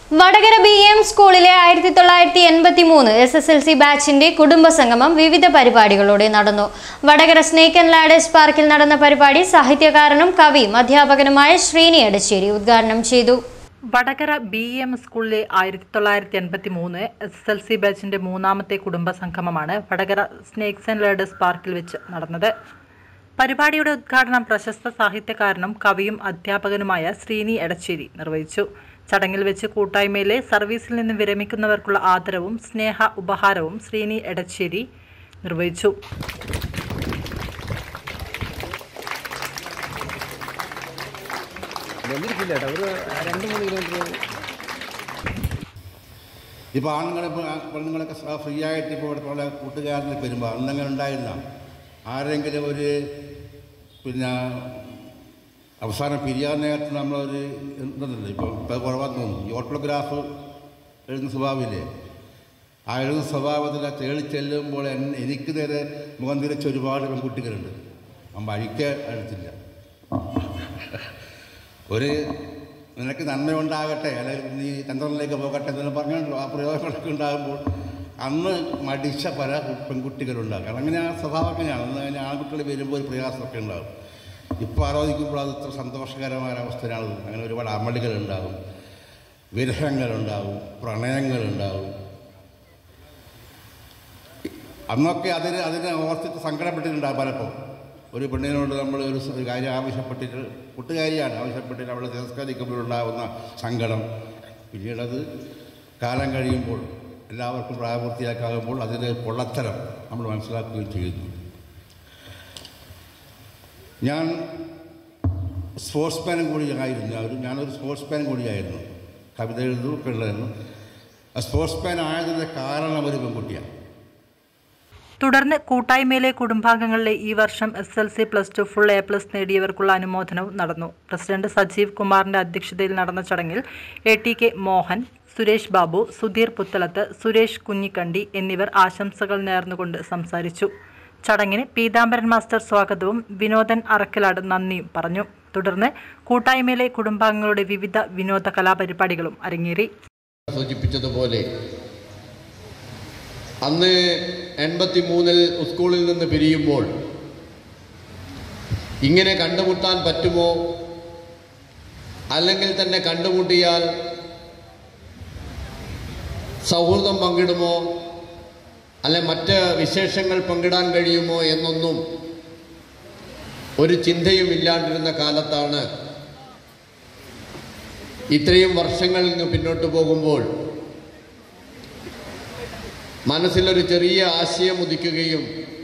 Vadakara B M സ്കൂളിലെ ആയിരത്തി തൊള്ളായിരത്തി എൺപത്തി മൂന്ന് എസ് എസ് എൽ സി ബാച്ചിന്റെ കുടുംബസംഗമം വിവിധ പരിപാടികളോടെ നടന്നു വടകര സ്നേക്ക് ആൻഡ് ലാഡേഴ്സ് പാർക്കിൽ നടന്ന പരിപാടി സാഹിത്യകാരനും കവിയും അധ്യാപകനുമായ ശ്രീനി എടശ്ശേരി ഉദ്ഘാടനം ചെയ്തു വടകര ബി എം സ്കൂളിലെ ആയിരത്തി തൊള്ളായിരത്തി എൺപത്തി മൂന്ന് എസ് എസ് എൽ സി ബാച്ചിന്റെ മൂന്നാമത്തെ കുടുംബ സംഗമമാണ് വടകര സ്നേക്സ് ആൻഡ് ലേഡേഴ്സ് പാർക്കിൽ വെച്ച് നടന്നത് പരിപാടിയുടെ ഉദ്ഘാടനം പ്രശസ്ത സാഹിത്യകാരനും കവിയും അധ്യാപകനുമായ ശ്രീനി എടച്ചേരി നിർവഹിച്ചു ചടങ്ങിൽ വെച്ച് കൂട്ടായ്മയിലെ സർവീസിൽ നിന്ന് വിരമിക്കുന്നവർക്കുള്ള ആദരവും സ്നേഹ ഉപഹാരവും ശ്രീനി എടച്ചേരി നിർവഹിച്ചു വന്നിരിക്കില്ല കേട്ടോ ഒരു രണ്ട് മൂന്ന് കിലോമീറ്റർ ഇപ്പോൾ ആണുങ്ങളെ ഇപ്പോൾ പെണ്ണുങ്ങളൊക്കെ സ- ഫ്രീ ആയിട്ട് ഇപ്പോൾ ഇവിടെ ഉള്ള കൂട്ടുകാരനൊക്കെ വരുമ്പോൾ അന്നങ്ങനെ ഉണ്ടായിരുന്ന ആരെങ്കിലും ഒരു പിന്നെ അവസാനം പിരിയാൻ നേരത്ത് നമ്മളൊരു എന്തുണ്ടല്ലോ ഇപ്പോൾ ഇപ്പോൾ കുറവാന്ന് തോന്നുന്നു ഈ ഓട്ടോഗ്രാഫ് എഴുതുന്ന സ്വഭാവമില്ലേ ആ എഴുതുന്ന സ്വഭാവത്തിൽ ആ തേളി ചെല്ലുമ്പോൾ എന്നെ എനിക്ക് നേരെ മുഖം തിരിച്ച ഒരുപാട് പെൺകുട്ടികളുണ്ട് നമ്മൾ അഴിക്ക് എടുത്തില്ല ഒരു നിനക്ക് നന്മയുണ്ടാകട്ടെ അല്ലെങ്കിൽ നീ ചന്ദ്രനിലേക്ക് പോകട്ടെ എന്ന് പറഞ്ഞുകൊണ്ടല്ലോ ആ പ്രയോഗങ്ങളൊക്കെ ഉണ്ടാകുമ്പോൾ അന്ന് മടിച്ച പല പെൺകുട്ടികളുണ്ടാകും കാരണം അങ്ങനെ ആ സ്വഭാവം അങ്ങനെയാണ് അന്ന് അങ്ങനെ ആൺകുട്ടികൾ വരുമ്പോൾ ഒരു പ്രയാസമൊക്കെ ഉണ്ടാകും ഇപ്പോൾ ആലോചിക്കുമ്പോൾ അത് ഇത്ര സന്തോഷകരമായ ഒരു അവസ്ഥയാണ് അങ്ങനെ ഒരുപാട് അമളികളുണ്ടാകും വിരഹങ്ങളുണ്ടാകും പ്രണയങ്ങളുണ്ടാകും അന്നൊക്കെ അതിന് അതിനെ ഓർത്തിട്ട് സങ്കടപ്പെട്ടിട്ടുണ്ടാകും പലപ്പോൾ ഒരു പെണ്ണിനോട് നമ്മൾ ഒരു സ- കാര്യം ആവശ്യപ്പെട്ടിട്ട് കൂട്ടുകാരിയാണ് ആവശ്യപ്പെട്ടിട്ട് അവളെ തിരസ്കരിക്കുമ്പോഴുണ്ടാകുന്ന സങ്കടം പിന്നീടത് കാലം കഴിയുമ്പോൾ എല്ലാവർക്കും പ്രായപൂർത്തിയാക്കാകുമ്പോൾ അതിൻ്റെ പൊള്ളത്തരം നമ്മൾ മനസ്സിലാക്കുകയും ചെയ്യുന്നു ഞാൻ സ്പോർട്സ്മാനും കൂടിയായിരുന്നു ഞാൻ ഒരു- ഞാനൊരു സ്പോർട്സ്മാൻ കൂടിയായിരുന്നു കവിത എഴുതുമൊക്കെ ഉള്ളതായിരുന്നു ആ സ്പോർട്സ്മാൻ ആയതിൻ്റെ കാരണം ഒരു പെൺകുട്ടിയാണ് തുടർന്ന് കൂട്ടായ്മയിലെ കുടുംബാംഗങ്ങളിലെ ഈ വർഷം S L C plus two full A plus നേടിയവർക്കുള്ള അനുമോദനവും നടന്നു പ്രസിഡന്റ് സജീവ് കുമാറിന്റെ അധ്യക്ഷതയിൽ നടന്ന ചടങ്ങിൽ A T K Mohan Suresh Babu Sudheer Puthalath Suresh Kunhikkandi എന്നിവർ ആശംസകൾ നേർന്നുകൊണ്ട് സംസാരിച്ചു ചടങ്ങിന് പീതാംബരൻ മാസ്റ്റർ സ്വാഗതവും വിനോദൻ അറക്കലാട് നന്ദിയും പറഞ്ഞു തുടർന്ന് കൂട്ടായ്മയിലെ കുടുംബാംഗങ്ങളുടെ വിവിധ വിനോദ കലാപരിപാടികളും അരങ്ങേറി സൂചിപ്പിച്ചതുപോലെ അന്ന് എൺപത്തി മൂന്നിൽ സ്കൂളിൽ നിന്ന് പിരിയുമ്പോൾ ഇങ്ങനെ കണ്ടുമുട്ടാൻ പറ്റുമോ അല്ലെങ്കിൽ തന്നെ കണ്ടുമുട്ടിയാൽ സൗഹൃദം പങ്കിടുമോ അല്ലെ മറ്റ് വിശേഷങ്ങൾ പങ്കിടാൻ കഴിയുമോ എന്നൊന്നും ഒരു ചിന്തയും ഇല്ലാണ്ടിരുന്ന കാലത്താണ് ഇത്രയും വർഷങ്ങൾ ഇങ്ങ് പിന്നോട്ട് പോകുമ്പോൾ മനസ്സിലൊരു ചെറിയ ആശയം ഉദിക്കുകയും